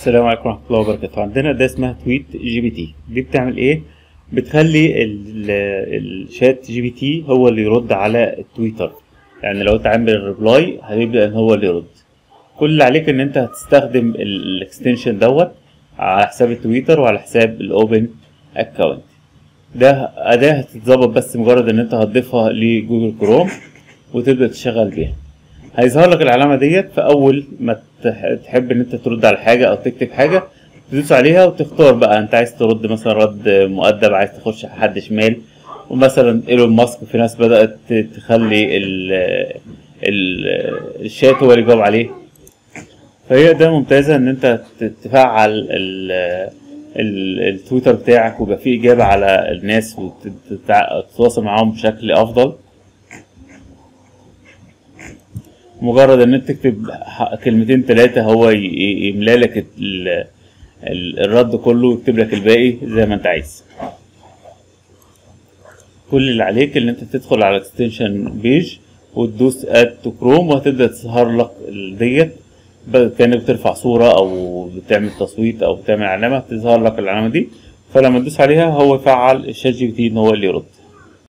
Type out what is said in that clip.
السلام عليكم ورحمة الله وبركاته عندنا ده اسمها تويت جي بي تي دي بتعمل ايه بتخلي ال- الشات جي بي تي هو اللي يرد على التويتر يعني لو انت عامل ريبلاي هيبدأ ان هو اللي يرد كل اللي عليك ان انت هتستخدم الاكستنشن دوت على حساب التويتر وعلى حساب الاوبن اكونت ده اداة هتتظبط بس مجرد ان انت هتضيفها لجوجل كروم وتبدأ تشتغل بيها هيظهر لك العلامة ديت في أول ما تح- تحب إن أنت ترد على حاجة أو تكتب حاجة تدوس عليها وتختار بقى أنت عايز ترد مثلا رد مؤدب عايز تخش على حد شمال ومثلا ايلون ماسك في ناس بدأت تخلي ال ال الشات هو اللي يجاوب عليه فهي ده ممتازة إن أنت ت- تفعل ال ال- التويتر بتاعك ويبقى فيه إجابة على الناس وتتواصل معاهم بشكل أفضل مجرد ان انت تكتب ح- كلمتين ثلاثة هو ي- ي- يملا لك ال- ال- الرد كله ويكتب لك الباقي زي ما انت عايز كل اللي عليك ان انت تدخل على اكستنشن بيج وتدوس اد تو كروم وهتبدا تظهر لك ال- ديت ب- كانك بترفع صورة او بتعمل تصويت او بتعمل علامة تظهر لك العلامة دي فلما تدوس عليها هو يفعل الشات جي بي تي ان هو اللي يرد